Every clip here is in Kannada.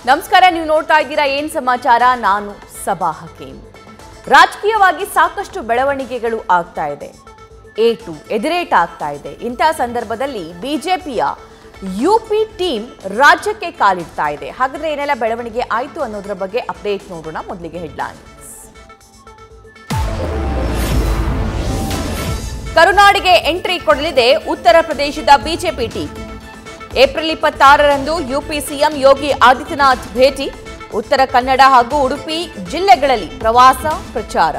ನಮಸ್ಕಾರ ನೀವು ನೋಡ್ತಾ ಇದ್ದೀರಾ ಏನ್ ಸಮಾಚಾರ ನಾನು ಸಬಾ ಹಕೀಂ ರಾಜಕೀಯವಾಗಿ ಸಾಕಷ್ಟು ಬೆಳವಣಿಗೆಗಳು ಆಗ್ತಾ ಇದೆ ಏಟು ಎದುರೇಟ ಆಗ್ತಾ ಇದೆ ಇಂತಹ ಸಂದರ್ಭದಲ್ಲಿ ಬಿಜೆಪಿಯ ಯುಪಿ ಟೀಮ್ ರಾಜ್ಯಕ್ಕೆ ಕಾಲಿಡ್ತಾ ಇದೆ ಹಾಗಾದ್ರೆ ಏನೆಲ್ಲ ಬೆಳವಣಿಗೆ ಆಯ್ತು ಅನ್ನೋದ್ರ ಬಗ್ಗೆ ಅಪ್ಡೇಟ್ ನೋಡೋಣ ಮೊದಲಿಗೆ ಹೆಡ್ಲೈನ್ಸ್ ಕರುನಾಡಿಗೆ ಎಂಟ್ರಿ ಕೊಡಲಿದೆ ಉತ್ತರ ಪ್ರದೇಶದ ಬಿಜೆಪಿ ಟೀಮ್ ಏಪ್ರಿಲ್ ಇಪ್ಪತ್ತಾರರಂದು ಯುಪಿ ಸಿಎಂ ಯೋಗಿ ಆದಿತ್ಯನಾಥ್ ಭೇಟಿ ಉತ್ತರ ಕನ್ನಡ ಹಾಗೂ ಉಡುಪಿ ಜಿಲ್ಲೆಗಳಲ್ಲಿ ಪ್ರವಾಸ ಪ್ರಚಾರ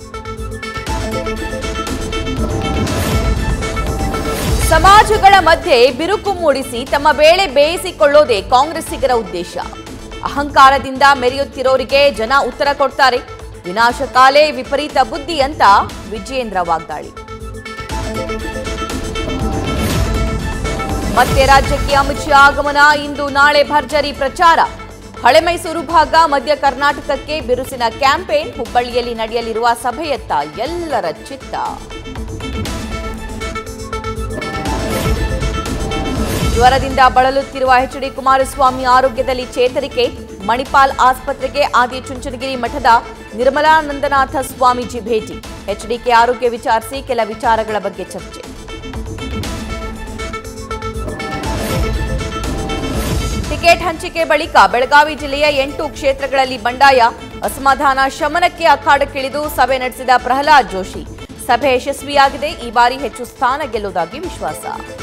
ಸಮಾಜಗಳ ಮಧ್ಯೆ ಬಿರುಕು ಮೂಡಿಸಿ ತಮ್ಮ ಬೇಳೆ ಬೇಯಿಸಿಕೊಳ್ಳೋದೇ ಕಾಂಗ್ರೆಸ್ಸಿಗರ ಉದ್ದೇಶ ಅಹಂಕಾರದಿಂದ ಮೆರೆಯುತ್ತಿರೋರಿಗೆ ಜನ ಉತ್ತರ ಕೊಡ್ತಾರೆ ವಿನಾಶಕಾಲೇ ವಿಪರೀತ ಬುದ್ಧಿ ಅಂತ ವಿಜಯೇಂದ್ರ ವಾಗ್ದಾಳಿ ಮತ್ತೆ ರಾಜ್ಯಕ್ಕೆ ಅಮಿತ್ ಶಾ ಆಗಮನ ಇಂದು ನಾಳೆ ಭರ್ಜರಿ ಪ್ರಚಾರ ಹಳೆ ಮೈಸೂರು ಭಾಗ ಮಧ್ಯ ಕರ್ನಾಟಕಕ್ಕೆ ಬಿರುಸಿನ ಕ್ಯಾಂಪೇನ್ ಹುಬ್ಬಳ್ಳಿಯಲ್ಲಿ ನಡೆಯಲಿರುವ ಸಭೆಯತ್ತ ಎಲ್ಲರ ಚಿತ್ತ ಜ್ವರದಿಂದ ಬಳಲುತ್ತಿರುವ ಎಚ್ ಡಿ ಕುಮಾರಸ್ವಾಮಿ ಆರೋಗ್ಯದಲ್ಲಿ ಚೇತರಿಕೆ ಮಣಿಪಾಲ್ ಆಸ್ಪತ್ರೆಗೆ ಆದಿ ಚುಂಚನಗಿರಿ ಮಠದ ನಿರ್ಮಲಾನಂದನಾಥ ಸ್ವಾಮೀಜಿ ಭೇಟಿ ಎಚ್ಡಿಕೆ ಆರೋಗ್ಯ ವಿಚಾರಿಸಿ ಕೆಲ ವಿಚಾರಗಳ ಬಗ್ಗೆ ಚರ್ಚೆ ಟಿಕೆಟ್ ಹಂಚಿಕೆ ಬಳಿಕ ಬೆಳಗಾವಿ ಜಿಲ್ಲೆಯ ಎಂಟು ಕ್ಷೇತ್ರಗಳಲ್ಲಿ ಬಂಡಾಯ ಅಸಮಾಧಾನ ಶಮನಕ್ಕೆ ಅಖಾಡಕ್ಕಿಳಿದು ಸಭೆ ನಡೆಸಿದ ಪ್ರಹ್ಲಾದ್ ಜೋಶಿ ಸಭೆ ಯಶಸ್ವಿಯಾಗಿದೆ ಈ ಬಾರಿ ಹೆಚ್ಚು ಸ್ಥಾನ ಗೆಲ್ಲುವುದಾಗಿ ವಿಶ್ವಾಸ